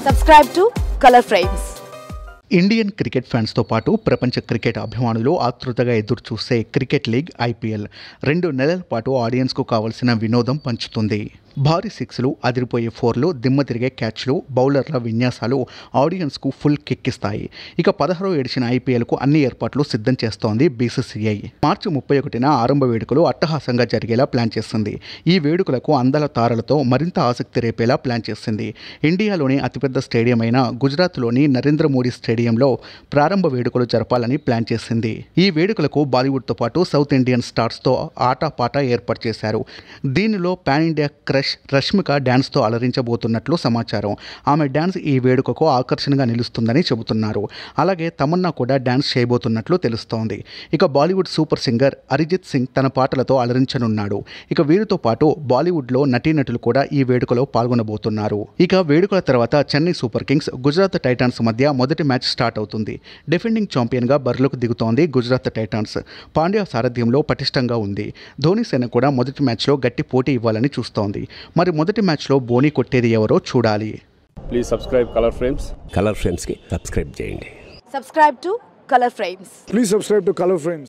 Subscribe to Color Frames. Indian cricket ఫ్యాన్స్తో పాటు ప్రపంచ క్రికెట్ అభిమానులు ఆతృతగా ఎదురు చూసే క్రికెట్ లీగ్ ఐపీఎల్ రెండు నెలల పాటు ఆడియన్స్కు కావలసిన వినోదం పంచుతుంది భారీ సిక్స్లు అదిరిపోయే ఫోర్లు దిమ్మ తిరిగే క్యాచ్లు బౌలర్ల విన్యాసాలు ఆడియన్స్కు ఫుల్ కిక్కిస్తాయి ఇక పదహారో ఏడిచిన ఐపీఎల్కు అన్ని ఏర్పాట్లు సిద్ధం చేస్తోంది బీసీసీఐ మార్చి ముప్పై ఒకటిన ఆరంభ వేడుకలు అట్టహాసంగా జరిగేలా ప్లాన్ చేసింది ఈ వేడుకలకు అందల తారలతో మరింత ఆసక్తి రేపేలా ప్లాన్ చేసింది ఇండియాలోని అతిపెద్ద స్టేడియం అయిన గుజరాత్లోని నరేంద్ర మోడీ స్టేడియంలో ప్రారంభ వేడుకలు జరపాలని ప్లాన్ చేసింది ఈ వేడుకలకు బాలీవుడ్తో పాటు సౌత్ ఇండియన్ స్టార్స్తో ఆటపాట ఏర్పాటు చేశారు దీనిలో పాన్ ఇండియా క్రష్ రష్మిక డ్యాన్స్తో అలరించబోతున్నట్లు సమాచారం ఆమె డ్యాన్స్ ఈ వేడుకకు ఆకర్షణగా నిలుస్తుందని చెబుతున్నారు అలాగే తమన్నా కూడా డ్యాన్స్ చేయబోతున్నట్లు తెలుస్తోంది ఇక Bollywood super singer Arijit Singh తన పాటలతో అలరించనున్నాడు ఇక వీరితో పాటు బాలీవుడ్లో నటీనటులు కూడా ఈ వేడుకలో పాల్గొనబోతున్నారు ఇక వేడుకల తర్వాత Chennai Super Kings Gujarat Titans మధ్య మొదటి మ్యాచ్ స్టార్ట్ అవుతుంది డిఫెండింగ్ ఛాంపియన్గా బరిలోకి దిగుతోంది గుజరాత్ టైటాన్స్ పాండ్యా సారథ్యంలో పటిష్టంగా ఉంది ధోని సేన కూడా మొదటి మ్యాచ్లో గట్టి పోటీ ఇవ్వాలని చూస్తోంది మరి మొదటి మ్యాచ్లో బోని కొట్టేది ఎవరో చూడాలి please subscribe Color Frames Color ఫ్రేమ్స్కి సబ్స్క్రైబ్ చేయండి Subscribe to Color Frames. Please subscribe to Color Frames.